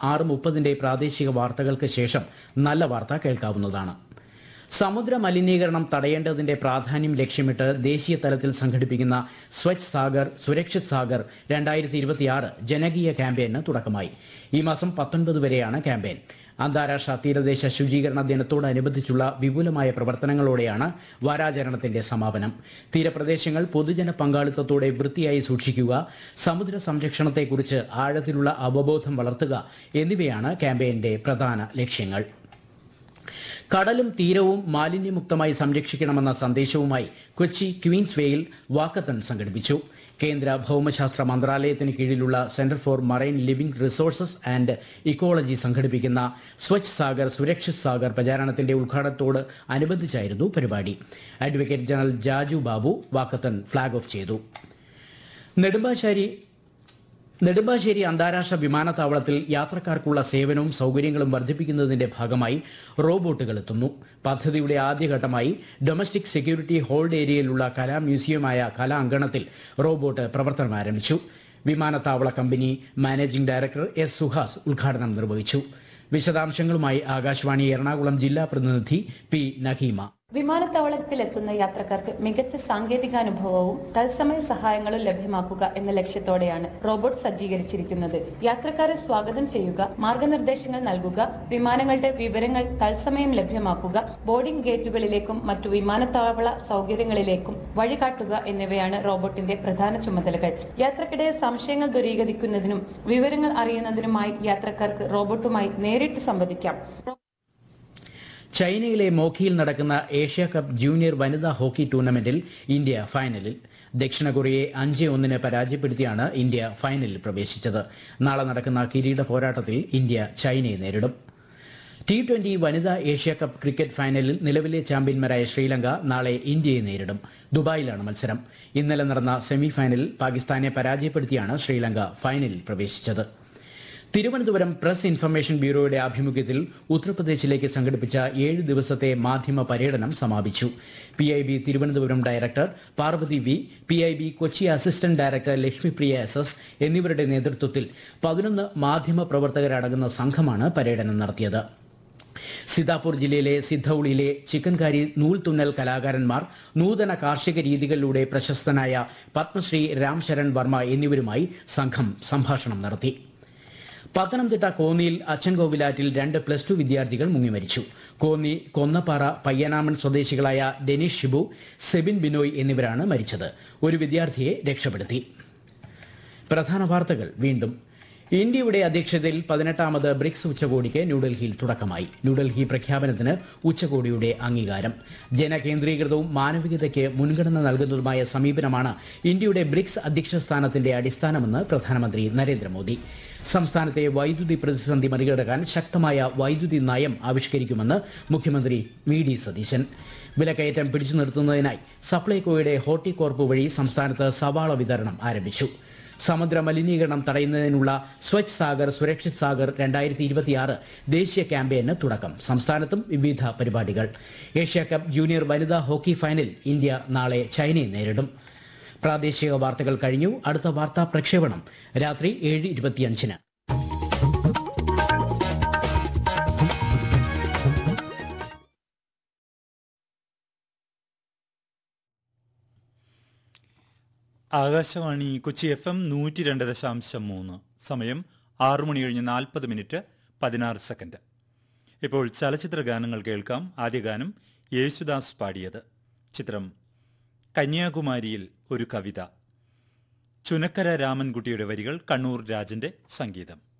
ആറ് മുപ്പതിന്റെ പ്രാദേശിക വാർത്തകൾക്ക് ശേഷം നല്ല വാർത്ത കേൾക്കാവുന്നതാണ് സമുദ്ര മലിനീകരണം തടയേണ്ടതിന്റെ പ്രാധാന്യം ലക്ഷ്യമിട്ട് ദേശീയ തലത്തിൽ സംഘടിപ്പിക്കുന്ന സ്വച്ഛ് സാഗർ സുരക്ഷിത് സാഗർ രണ്ടായിരത്തി ഇരുപത്തിയാറ് ജനകീയ ക്യാമ്പയിന് തുടക്കമായി ഈ മാസം പത്തൊൻപത് വരെയാണ് ക്യാമ്പയിൻ അന്താരാഷ്ട്ര തീരദേശ ശുചീകരണ ദിനത്തോടനുബന്ധിച്ചുള്ള വിപുലമായ പ്രവർത്തനങ്ങളോടെയാണ് വാരാചരണത്തിന്റെ സമാപനം തീരപ്രദേശങ്ങൾ പൊതുജന പങ്കാളിത്തത്തോടെ വൃത്തിയായി സൂക്ഷിക്കുക സമുദ്ര സംരക്ഷണത്തെക്കുറിച്ച് ആഴത്തിലുള്ള അവബോധം വളർത്തുക എന്നിവയാണ് ക്യാമ്പയിന്റെ പ്രധാന ലക്ഷ്യങ്ങൾ കടലും തീരവും മാലിന്യമുക്തമായി സംരക്ഷിക്കണമെന്ന സന്ദേശവുമായി കൊച്ചി ക്വീൻസ് വേയിൽ വാക്കത്തൺ സംഘടിപ്പിച്ചു കേന്ദ്ര ഭൗമശാസ്ത്ര മന്ത്രാലയത്തിന് കീഴിലുള്ള centre for marine living resources and ecology സംഘടിപ്പിക്കുന്ന സ്വച്ഛ് സാഗർ സുരക്ഷിത് സാഗർ പ്രചാരണത്തിന്റെ ഉദ്ഘാടനത്തോട് അനുബന്ധിച്ചായിരുന്നു പരിപാടി advocate general Jaju Babu walkathon flag off ചെയ്തു നെടുമ്പാശ്ശേരി നെടുമ്പാശ്ശേരി അന്താരാഷ്ട്ര വിമാനത്താവളത്തിൽ യാത്രക്കാർക്കുള്ള സേവനവും സൗകര്യങ്ങളും വർദ്ധിപ്പിക്കുന്നതിന്റെ ഭാഗമായി റോബോട്ടുകൾ എത്തുന്നു പദ്ധതിയുടെ ആദ്യഘട്ടമായി ഡൊമസ്റ്റിക് സെക്യൂരിറ്റി ഹോൾഡ് ഏരിയയിലുള്ള കലാ മ്യൂസിയമായ കലാ അങ്കണത്തിൽ റോബോട്ട് പ്രവർത്തനം ആരംഭിച്ചു വിമാനത്താവള company managing director S Suhas ഉദ്ഘാടനം നിർവഹിച്ചു വിശദാംശങ്ങളുമായി ആകാശവാണി എറണാകുളം ജില്ലാ പ്രതിനിധി പി നഹീമ വിമാനത്താവളത്തിലെത്തുന്ന യാത്രക്കാർക്ക് മികച്ച സാങ്കേതികാനുഭവവും തത്സമയ സഹായങ്ങളും ലഭ്യമാക്കുക എന്ന ലക്ഷ്യത്തോടെയാണ് റോബോട്ട് സജ്ജീകരിച്ചിരിക്കുന്നത് യാത്രക്കാരെ സ്വാഗതം ചെയ്യുക മാർഗനിർദ്ദേശങ്ങൾ നൽകുക വിമാനങ്ങളുടെ വിവരങ്ങൾ തത്സമയം ലഭ്യമാക്കുക ബോർഡിംഗ് ഗേറ്റുകളിലേക്കും മറ്റു വിമാനത്താവള സൗകര്യങ്ങളിലേക്കും വഴികാട്ടുക എന്നിവയാണ് റോബോട്ടിന്റെ പ്രധാന ചുമതലകൾ യാത്രക്കിടെ സംശയങ്ങൾ ദൂരീകരിക്കുന്നതിനും വിവരങ്ങൾ അറിയുന്നതിനുമായി യാത്രക്കാർക്ക് റോബോട്ടുമായി നേരിട്ട് സംവദിക്കാം ചൈനയിലെ മോഖിയിൽ നടക്കുന്ന ഏഷ്യ കപ്പ് ജൂനിയർ വനിതാ ഹോക്കി ടൂർണമെന്റിൽ ഇന്ത്യ ഫൈനലിൽ ദക്ഷിണ കൊറിയയെ അഞ്ച് ഒന്നിന് പരാജയപ്പെടുത്തിയാണ് ഇന്ത്യ ഫൈനലിൽ പ്രവേശിച്ചത് നാളെ നടക്കുന്ന കിരീട പോരാട്ടത്തിൽ ഇന്ത്യ ചൈനയെ നേരിടും ടി ട്വന്റി വനിതാ ഏഷ്യ കപ്പ് ക്രിക്കറ്റ് ഫൈനലിൽ നിലവിലെ ചാമ്പ്യന്മാരായ ശ്രീലങ്ക നാളെ ഇന്ത്യയെ നേരിടും ദുബായിലാണ് മത്സരം ഇന്നലെ നടന്ന സെമി ഫൈനലിൽ പാകിസ്ഥാനെ പരാജയപ്പെടുത്തിയാണ് ശ്രീലങ്ക ഫൈനലിൽ പ്രവേശിച്ചത് തിരുവനന്തപുരം പ്രസ് ഇൻഫർമേഷൻ ബ്യൂറോയുടെ ആഭിമുഖ്യത്തിൽ ഉത്തർപ്രദേശിലേക്ക് സംഘടിപ്പിച്ച ഏഴ് ദിവസത്തെ മാധ്യമ പര്യടനം സമാപിച്ചു P I B Thiruvananthapuram director Parvathy V P I B Kochi assistant director Lakshmipriya S S എന്നിവരുടെ നേതൃത്വത്തിൽ പതിനൊന്ന് മാധ്യമ പ്രവർത്തകരടങ്ങുന്ന സംഘമാണ് പര്യടനം നടത്തിയത് സിതാപൂർ ജില്ലയിലെ സിദ്ധൌളിയിലെ ചിക്കൻകാരി നൂൽ തുന്നൽ കലാകാരന്മാർ നൂതന കാർഷിക രീതികളിലൂടെ പ്രശസ്തനായ പത്മശ്രീ രാം ശരൺ വർമ്മ എന്നിവരുമായി സംഘം സംഭാഷണം നടത്തി പത്തനംതിട്ട കോന്നിയിൽ അച്ചൻകോവിലാറ്റിൽ രണ്ട് പ്ലസ് ടു വിദ്യാർത്ഥികൾ മുങ്ങിമരിച്ചു കോന്നി കൊന്നപ്പാറ പയ്യനാമൺ സ്വദേശികളായ ഡെനിഷ് ഷിബു സെബിൻ ബിനോയ് എന്നിവരാണ് മരിച്ചത് ഒരു വിദ്യാർത്ഥിയെ രക്ഷപ്പെടുത്തി പ്രധാന വാർത്തകൾ വീണ്ടും ഇന്ത്യയുടെ അധ്യക്ഷതയിൽ പതിനെട്ടാമത് ബ്രിക്സ് ഉച്ചകോടിക്ക് ന്യൂഡൽഹിയിൽ തുടക്കമായി ന്യൂഡൽഹി പ്രഖ്യാപനത്തിന് ഉച്ചകോടിയുടെ അംഗീകാരം ജനകേന്ദ്രീകൃതവും മാനവികതയ്ക്ക് മുൻഗണന നൽകുന്നതുമായ സമീപനമാണ് ഇന്ത്യയുടെ ബ്രിക്സ് അധ്യക്ഷ സ്ഥാനത്തിന്റെ അടിസ്ഥാനമെന്ന് പ്രധാനമന്ത്രി നരേന്ദ്രമോദി സംസ്ഥാനത്തെ വൈദ്യുതി പ്രതിസന്ധി മറികടക്കാൻ ശക്തമായ വൈദ്യുതി നയം ആവിഷ്കരിക്കുമെന്ന് മുഖ്യമന്ത്രി വി ഡി സതീശൻ വിലക്കയറ്റം പിടിച്ചു നിർത്തുന്നതിനായി സപ്ലൈകോയുടെ ഹോർട്ടികോർപ്പ് വഴി സംസ്ഥാനത്ത് സവാള വിതരണം ആരംഭിച്ചു സമുദ്ര മലിനീകരണം തടയുന്നതിനുള്ള സ്വച്ഛ് സാഗർ സുരക്ഷിത് സാഗർ രണ്ടായിരത്തി ഇരുപത്തിയാറ് ദേശീയ ക്യാമ്പയിന് തുടക്കം സംസ്ഥാനത്തും വിവിധ പരിപാടികൾ ഏഷ്യ കപ്പ് ജൂനിയർ വനിതാ ഹോക്കി ഫൈനൽ ഇന്ത്യ നാളെ ചൈനയെ നേരിടും പ്രാദേശിക വാർത്തകൾ കഴിഞ്ഞു അടുത്ത വാർത്താ പ്രക്ഷേപണം രാത്രി ഏഴ് ഇരുപത്തിയഞ്ചിന് ആകാശവാണി കൊച്ചി എഫ് എം നൂറ്റി രണ്ട് ദശാംശം മൂന്ന് സമയം ആറു മണി കഴിഞ്ഞ് നാൽപ്പത് മിനിറ്റ് പതിനാറ് സെക്കൻഡ് ഇപ്പോൾ ചലച്ചിത്ര ഗാനങ്ങൾ കേൾക്കാം ആദ്യ ഗാനം യേശുദാസ് പാടിയത് ചിത്രം കന്യാകുമാരിയിൽ ഒരു കവിത ചുനക്കര രാമൻകുട്ടിയുടെ വരികൾ കണ്ണൂർ രാജന്റെ സംഗീതം